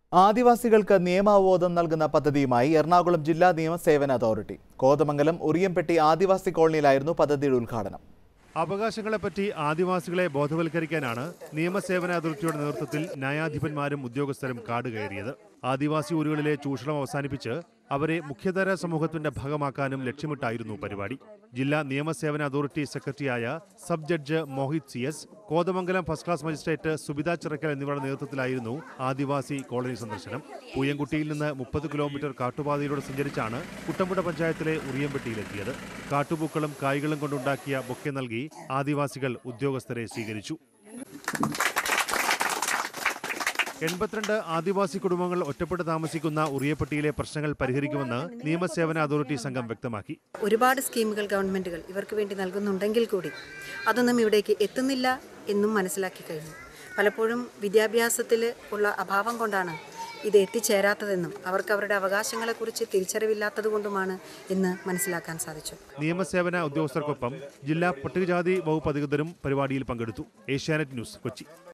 ആദിവാസികൾക്ക് നിയമാവബോധം നൽകുന്ന പദ്ധതിയുമായി എറണാകുളം ജില്ലാ നിയമസേവന അതോറിറ്റി കോതമംഗലം ഉറിയംപെട്ടി ആദിവാസി കോളനിയിലായിരുന്നു പദ്ധതിയുടെ ഉദ്ഘാടനം അവകാശങ്ങളെപ്പറ്റി ആദിവാസികളെ ബോധവൽക്കരിക്കാനാണ് നിയമസേവന അതോറിറ്റിയുടെ നേതൃത്വത്തിൽ ന്യായാധിപന്മാരും ഉദ്യോഗസ്ഥരും കാട് കയറിയത് ആദിവാസി ഊരുകളിലെ ചൂഷണം അവസാനിപ്പിച്ച് അവരെ മുഖ്യധാര സമൂഹത്തിന്റെ ഭാഗമാക്കാനും ലക്ഷ്യമിട്ടായിരുന്നു പരിപാടി ജില്ലാ നിയമസേവന അതോറിറ്റി സെക്രട്ടറിയായ sub judge Mohit C S Kothamangalam first class magistrate Subitha Chirakkal എന്നിവരുടെ നേതൃത്വത്തിലായിരുന്നു ആദിവാസി കോളനി സന്ദർശനം പൂയംകുട്ടിയിൽ നിന്ന് മുപ്പത് കിലോമീറ്റർ കാട്ടുപാതയിലൂടെ സഞ്ചരിച്ചാണ് കുട്ടമ്പുഴ പഞ്ചായത്തിലെ ഉറിയംപെട്ടിയിലെത്തിയത് കാട്ടുപൂക്കളും കായ്കളും കൊണ്ടുണ്ടാക്കിയ ബൊക്കെ നൽകി ആദിവാസികൾ ഉദ്യോഗസ്ഥരെ സ്വീകരിച്ചു എൺപത്തിരണ്ട് ആദിവാസി കുടുംബങ്ങൾ ഒറ്റപ്പെട്ട് താമസിക്കുന്ന ഉറിയപ്പെട്ടിയിലെ പ്രശ്നങ്ങൾ പരിഹരിക്കുമെന്ന് നിയമസേവന അതോറിറ്റി സംഘം വ്യക്തമാക്കി ഒരുപാട് സ്കീമുകൾ ഗവൺമെൻറ്റുകൾ ഇവർക്ക് വേണ്ടി നൽകുന്നുണ്ടെങ്കിൽ കൂടി അതൊന്നും ഇവിടേക്ക് എത്തുന്നില്ല എന്നും മനസ്സിലാക്കി കഴിഞ്ഞു പലപ്പോഴും വിദ്യാഭ്യാസത്തിൽ ഉള്ള അഭാവം കൊണ്ടാണ് ഇത് എത്തിച്ചേരാത്തതെന്നും അവർക്ക് അവരുടെ അവകാശങ്ങളെക്കുറിച്ച് തിരിച്ചറിവില്ലാത്തത് കൊണ്ടുമാണ് എന്ന് മനസ്സിലാക്കാൻ സാധിച്ചു നിയമസേവന ഉദ്യോഗസ്ഥർക്കൊപ്പം ജില്ലാ പട്ടികജാതി വകുപ്പ് അധികൃതരും പരിപാടിയിൽ പങ്കെടുത്തു ഏഷ്യാനെറ്റ് ന്യൂസ് കൊച്ചി